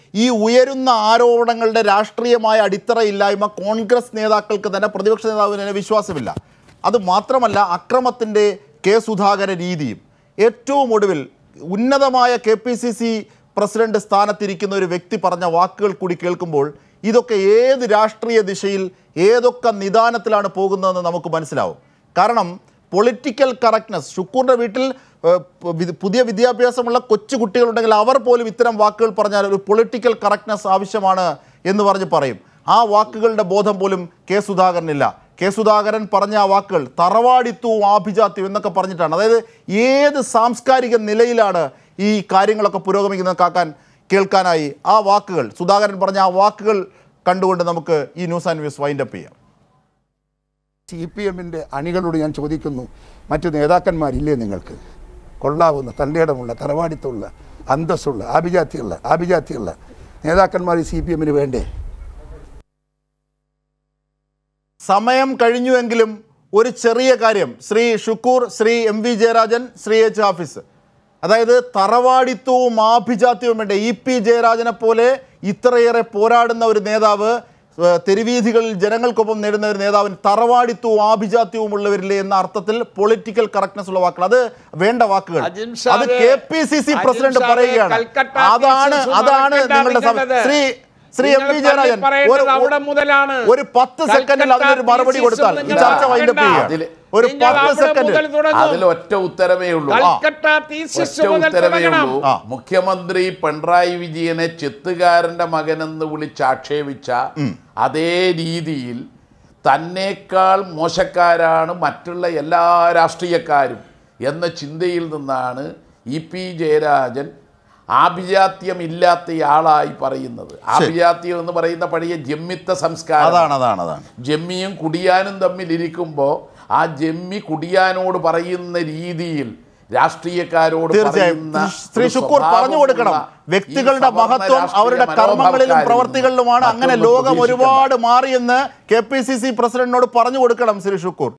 ഈ ഉയരുന്ന ആരോപണങ്ങളുടെ രാഷ്ട്രീയമായ അടിത്തറയില്ലായ്മ കോൺഗ്രസ് നേതാക്കൾക്ക് തന്നെ പ്രതിപക്ഷ നേതാവിന് തന്നെ വിശ്വാസമില്ല അത് മാത്രമല്ല അക്രമത്തിൻ്റെ കെ സുധാകര രീതിയും ഏറ്റവും ഒടുവിൽ ഉന്നതമായ K P C C president സ്ഥാനത്തിരിക്കുന്ന ഒരു വ്യക്തി പറഞ്ഞ വാക്കുകൾ കൂടി കേൾക്കുമ്പോൾ ഇതൊക്കെ ഏത് രാഷ്ട്രീയ ദിശയിൽ ഏതൊക്കെ നിദാനത്തിലാണ് പോകുന്നതെന്ന് നമുക്ക് മനസ്സിലാവും കാരണം പൊളിറ്റിക്കൽ കറക്റ്റ്നസ് ഷുക്കൂറിൻ്റെ വീട്ടിൽ ഏഹ്, പ- വി- പുതിയ വിദ്യാഭ്യാസമുള്ള കൊച്ചു കുട്ടികളുണ്ടെങ്കിൽ അവർ പോലും ഇത്തരം വാക്കുകൾ പറഞ്ഞാൽ ഒരു പൊളിറ്റിക്കൽ കറക്റ്റ്നസ് ആവശ്യമാണ് എന്ന് പറഞ്ഞ് പറയും ആ വാക്കുകളുടെ ബോധം പോലും കെ സുധാകരനില്ല കെ സുധാകരൻ പറഞ്ഞ ആ വാക്കുകൾ തറവാടിത്വവും ആഭിജാത്യവും എന്നൊക്കെ പറഞ്ഞിട്ടാണ് അതായത് ഏത് സാംസ്കാരിക നിലയിലാണ് ഈ കാര്യങ്ങളൊക്കെ പുരോഗമിക്കുന്നത് കാക്കാൻ കേൾക്കാനായി ആ വാക്കുകൾ സുധാകരൻ പറഞ്ഞ ആ വാക്കുകൾ കണ്ടുകൊണ്ട് നമുക്ക് ഈ ന്യൂസ് ആൻഡ് വ്യൂസ് വൈൻഡപ്പ് ചെയ്യാം സി പി എമ്മിൻ്റെ അണികളോട് ഞാൻ ചോദിക്കുന്നു മറ്റു നേതാക്കന്മാരില്ലേ നിങ്ങൾക്ക് കൊള്ളാവുന്ന തൻ്റെ ഇടമുള്ള തറവാടിത്തമുള്ള അന്തസ്സുള്ള ആഭിജാത്യമുള്ള ആഭിജാത്യമുള്ള നേതാക്കന്മാർ സി പി എമ്മിന് വേണ്ടേ സമയം കഴിഞ്ഞുവെങ്കിലും ഒരു ചെറിയ കാര്യം Sri Shukkur Sri M V Jayarajan Sri H Hafiz അതായത് തറവാടിത്വവും ആഭിജാത്യവും വേണ്ട ഇ പി ജയരാജനെ പോലെ ഇത്രയേറെ പോരാടുന്ന ഒരു നേതാവ് ഏഹ്, തെരുവീഥികളിൽ ജനങ്ങൾക്കൊപ്പം നേടുന്ന ഒരു നേതാവിന് തറവാടിത്വവും ആഭിജാത്യവും ഉള്ളവരില്ലേ എന്ന അർത്ഥത്തിൽ പൊളിറ്റിക്കൽ കറക്റ്റ്നസ് ഉള്ള വാക്കുകൾ അത് വേണ്ട വാക്കുകൾ അജിം അത് ഷാദെ- കെ പി സി സി അജിം പ്രസിഡന്റ് ഷാദെ പറയുകയാണ് കൽക്കട്ട അതാണ് thesis അതാണ് മറക്കണ്ട നിങ്ങളുടെ സമ- നിങ്ങളത്. ശ്രീ ശ്രീ എം നിങ്ങൾ വി ജയരാജൻ തള്ളിപ്പറയേണ്ടത് ഒരു- അവിടെ മുതലാണ്. ഒരു പത്ത് സെക്കൻഡിൽ കൽക്കട്ട അതിനൊരു മറുപടി thesis കൊടുത്താൽ ഈ നിങ്ങൾ ചർച്ച വൈൻഡപ്പ് മറക്കണ്ട. ചെയ്യാം അതില് ഒരു നിങ്ങൾ പത്ത് അവിടെ സെക്കൻഡ് മുതൽ തുടങ്ങും. അതിൽ ഒറ്റ ഉത്തരവേ ഉള്ളൂ കൽക്കട്ട thesis ഒറ്റ മുതൽ ഉത്തരവേ തുടങ്ങണം. ഉള്ളൂ ആ. മുഖ്യമന്ത്രി പിണറായി വിജയനെ ചെത്തുകാരന്റെ മകനെന്ന് വിളിച്ച് ആക്ഷേപിച്ച അതേ രീതിയിൽ തന്നേക്കാൾ മോശക്കാരാണ് മറ്റുള്ള എല്ലാ രാഷ്ട്രീയക്കാരും എന്ന ചിന്തയിൽ നിന്നാണ് ഇ പി ജയരാജൻ ആഭിജാത്യമില്ലാത്തയാളായി പറയുന്നത് ആഭിജാത്യം എന്ന് പറയുന്ന പഴയ ജമ്മിത്ത സംസ്കാരം അതാണ് അതാണ് അതാണ് ജമ്മിയും കുടിയാനും തമ്മിൽ ഇരിക്കുമ്പോൾ ആ ജമ്മി കുടിയാനോട് പറയുന്ന രീതിയിൽ രാഷ്ട്രീയക്കാരോട് തീർച്ചയായും പറയുന്ന ശ്രീ ഒരു ഷുക്കൂർ പറഞ്ഞു കൊടുക്കണം സ്വഭാവമുള്ള ഈ വ്യക്തികളുടെ സവർണ്ണ മഹത്വം രാഷ്ട്രീയ അവരുടെ കർമ്മങ്ങളിലും മനോഭാവക്കാരിൽ പ്രവർത്തികളിലുമാണ് അങ്ങനെ മറ്റൊന്നും ലോകം പ്രതീക്ഷിക്കണ്ട. ഒരുപാട് മാറിയെന്ന് കെ പി സി സി പ്രസിഡന്റിനോട് പറഞ്ഞു കൊടുക്കണം ശ്രീ ഷുക്കൂർ